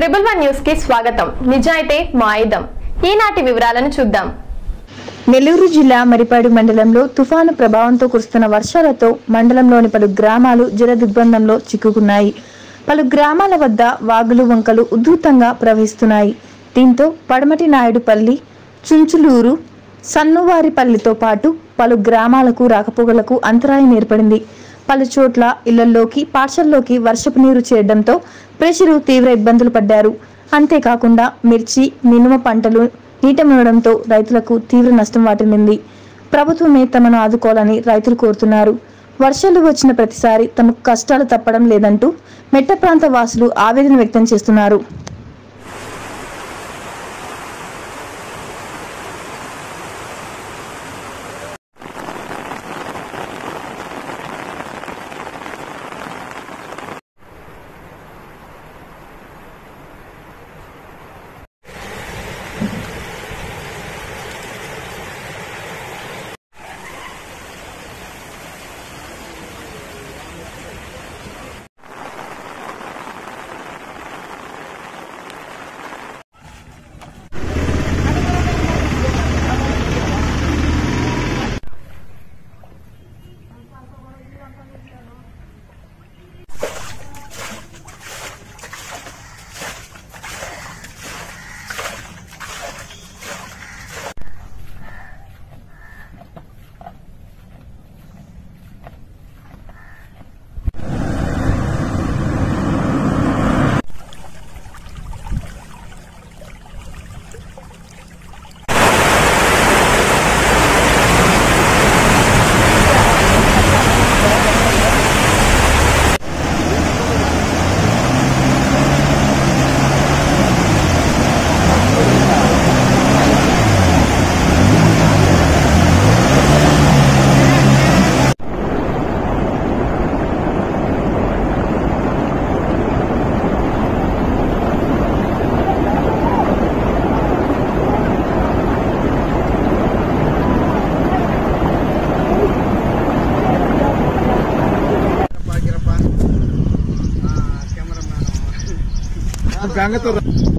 triple one news కి స్వాగతం నిజాయితే మా ఆయుధం ఈనాటి వివరాలను చూద్దాం నెల్లూరు జిల్లా మరిపాడు మండలంలో తుఫాను ప్రభావంతో కురుస్తున్న వర్షాలతో మండలంలోని పలు గ్రామాలు జల దిగ్బంధంలో చిక్కుకున్నాయి పలు గ్రామాల వద్ద వాగులు వంకలు ఉధృతంగా ప్రవహిస్తున్నాయి దీంతో పడమటి నాయుడుపల్లి చుంచులూరు సన్నువారిపల్లితో పాటు పలు గ్రామాలకు రాకపోకలకు అంతరాయం ఏర్పడింది పలు చోట్ల ఇళ్లలోకి పాఠశాలలోకి వర్షపు నీరు చేరడంతో ప్రజలు తీవ్ర ఇబ్బందులు పడ్డారు అంతేకాకుండా మిర్చి మినుమ పంటలు నీట మునడంతో రైతులకు తీవ్ర నష్టం వాటిల్లింది ప్రభుత్వమే తమను ఆదుకోవాలని రైతులు కోరుతున్నారు వర్షాలు వచ్చిన ప్రతిసారి తమకు కష్టాలు తప్పడం లేదంటూ మెట్ట ప్రాంత వాసులు ఆవేదన వ్యక్తం చేస్తున్నారు గంగతో